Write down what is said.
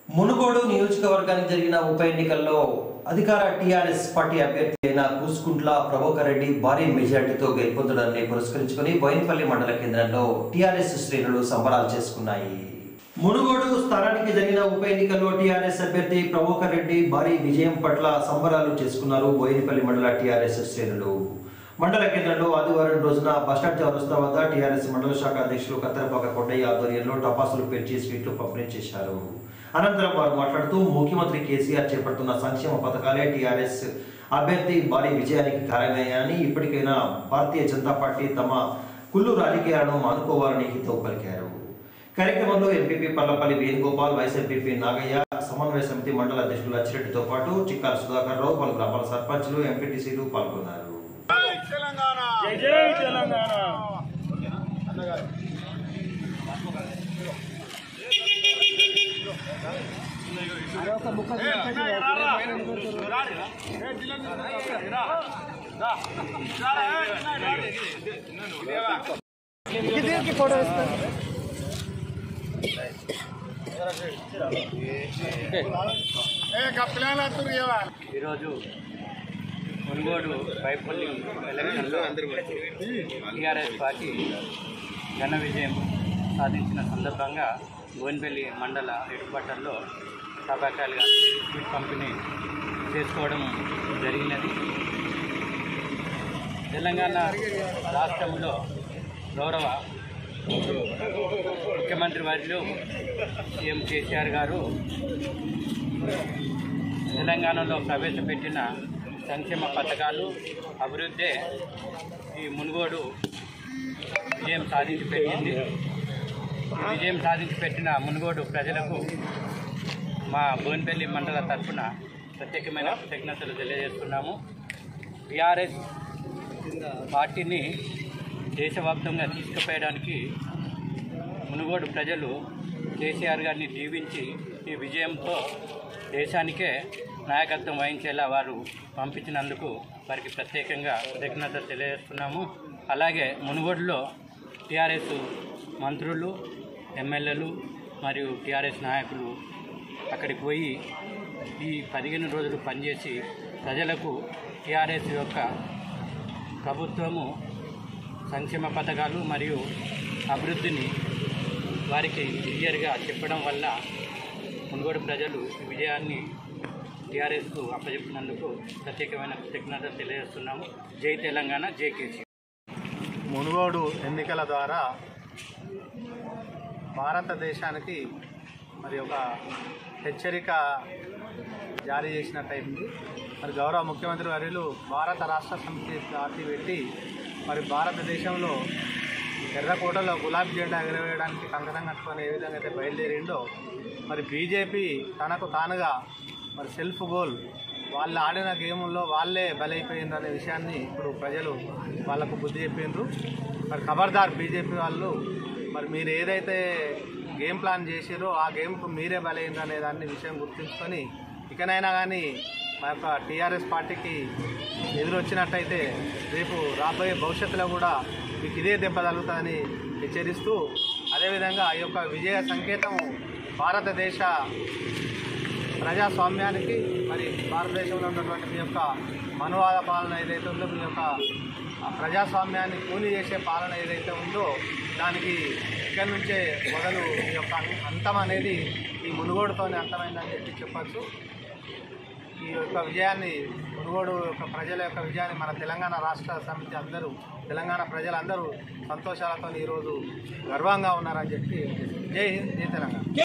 మునుగోడు నియోజకవర్గానికి జరిగిన ఉప ఎన్నికల్లో అధికార టీఆర్ఎస్ పార్టీ అభ్యర్థి అయిన కూసుకుంట్ల ప్రభాకర్ రెడ్డి భారీ మెజార్టీతో గెలుపొందడాన్ని పురస్కరించుకుని బోయినపల్లి మండల కేంద్రంలో టీఆర్ఎస్ శ్రేణులు సంబరాలు చేసుకున్నాయి మునుగోడు స్థానానికి జరిగిన ఉప ఎన్నికల్లో టీఆర్ఎస్ అభ్యర్థి ప్రభాకర్ రెడ్డి భారీ విజయం పట్ల సంబరాలు చేసుకున్నారు బోయినపల్లి మండల టీఆర్ఎస్ శ్రేణులు మండల కేంద్రంలో ఆదివారం రోజున బస్టాండ్ చౌరస్తా వద్ద టీఆర్ఎస్ మండల శాఖ అధ్యక్షులు కత్తెరపాక కొండయ్య ఆధ్వర్యంలో టపాసులు పేర్చి స్వీట్లు పంపిణీ చేశారు అనంతరం వారు మాట్లాడుతూ ముఖ్యమంత్రి కేసీఆర్ చేపడుతున్న సంక్షేమ పథకాలే టీఆర్ఎస్ అభ్యర్థి భారీ విజయానికి కారణమయ్యాయని ఇప్పటికైనా భారతీయ జనతా పార్టీ తమ కుళ్ళు రాజకీయాలను మానుకోవాలని హితవు పలికారు కార్యక్రమంలో MPP Pallapalli Venugopal vice MPP Nagaiah సమన్వయ సమితి మండల అధ్యక్షులు అచ్చిరెడ్డితో పాటు చిక్కాల సుధాకర్ రావు పలు గ్రామాల సర్పంచ్లు ఎంపీటీసీలు పాల్గొన్నారు జై జై తెలంగాణ ఈరోజు మున్గోడు పైపల్లి ఎలక్షన్లో టీఆర్ఎస్ పార్టీ ఘన విజయం సాధించిన సందర్భంగా బోయినపల్లి మండల హెడ్క్వార్టర్లో టపాకాయలుగా స్వీట్ పంపిణీ చేసుకోవడం జరిగినది తెలంగాణ రాష్ట్రంలో గౌరవ ముఖ్యమంత్రి వారిలో సీఎం కేసీఆర్ గారు తెలంగాణలో ప్రవేశపెట్టిన సంక్షేమ పథకాలు అభివృద్ధి ఈ మునుగోడు విజయం సాధించి పెట్టింది ఈ విజయం సాధించి పెట్టిన మునుగోడు ప్రజలకు మా బోన్పల్లి మండల తరఫున ప్రత్యేకమైన కృతజ్ఞతలు తెలియజేస్తున్నాము బీఆర్ఎస్ పార్టీని దేశవ్యాప్తంగా తీసుకుపోయడానికి మునుగోడు ప్రజలు కేసీఆర్ గారిని దీవించి ఈ విజయంతో దేశానికే నాయకత్వం వహించేలా వారు పంపించినందుకు వారికి ప్రత్యేకంగా కృతజ్ఞతలు తెలియజేస్తున్నాము అలాగే మునుగోడులో టీఆర్ఎస్ మంత్రులు ఎమ్మెల్యేలు మరియు టీఆర్ఎస్ నాయకులు అక్కడికి పోయి ఈ పదిహేను రోజులు పనిచేసి ప్రజలకు టీఆర్ఎస్ యొక్క ప్రభుత్వము సంక్షేమ పథకాలు మరియు అభివృద్ధిని వారికి క్లియర్గా చెప్పడం వల్ల మునుగోడు ప్రజలు ఈ విజయాన్ని టీఆర్ఎస్కు అప్పచెప్పినందుకు ప్రత్యేకమైన కృతజ్ఞతలు తెలియజేస్తున్నాము జై తెలంగాణ జై కేసీ మునుగోడు ఎన్నికల ద్వారా భారతదేశానికి మరి ఒక హెచ్చరిక జారీ చేసినట్టయింది మరి గౌరవ ముఖ్యమంత్రి వర్యులు భారత రాష్ట్ర సమితి పార్టీ పెట్టి మరి భారతదేశంలో ఎర్రకోటలో గులాబీ జెండా ఎగరవేయడానికి కంకణం కట్టుకొని ఏ విధంగా అయితే బయలుదేరిండో మరి బీజేపీ తనకు తానుగా మరి సెల్ఫ్ గోల్ వాళ్ళు ఆడిన గేముల్లో వాళ్ళే బలైపోయిండ్రు అనే విషయాన్ని ఇప్పుడు ప్రజలు వాళ్ళకు బుద్ధి చెప్పిండ్రు మరి ఖబర్దార్ బీజేపీ వాళ్ళు మరి మీరు ఏదైతే గేమ్ ప్లాన్ చేసిరో ఆ గేమ్కు మీరే బలైండ్రు అనే దాన్ని విషయం గుర్తుంచుకొని ఇకనైనా కానీ మా యొక్క టీఆర్ఎస్ పార్టీకి ఎదురొచ్చినట్టయితే రేపు రాబోయే భవిష్యత్తులో కూడా మీకు ఇదే దెబ్బ తగులుతుందని హెచ్చరిస్తూ అదేవిధంగా ఈ యొక్క విజయ సంకేతం భారతదేశ ప్రజాస్వామ్యానికి మరి భారతదేశంలో ఉన్నటువంటి మీ యొక్క మనువాద పాలన ఏదైతే ఉందో మీ యొక్క ఆ ప్రజాస్వామ్యాన్ని కూలి చేసే పాలన ఏదైతే ఉందో దానికి ఇక్కడి నుంచే మొదలు ఈ యొక్క అం- అంతం అనేది ఈ మునుగోడుతోనే అంతమైందని చెప్పి చెప్పచ్చు ఈ యొక్క విజయాన్ని మునుగోడు యొక్క ప్రజల యొక్క విజయాన్ని మన తెలంగాణ రాష్ట్ర సమితి అందరూ తెలంగాణ ప్రజలందరూ సంతోషాలతో ఈరోజు గర్వంగా ఉన్నారని చెప్పి జై హింద్ జై తెలంగాణ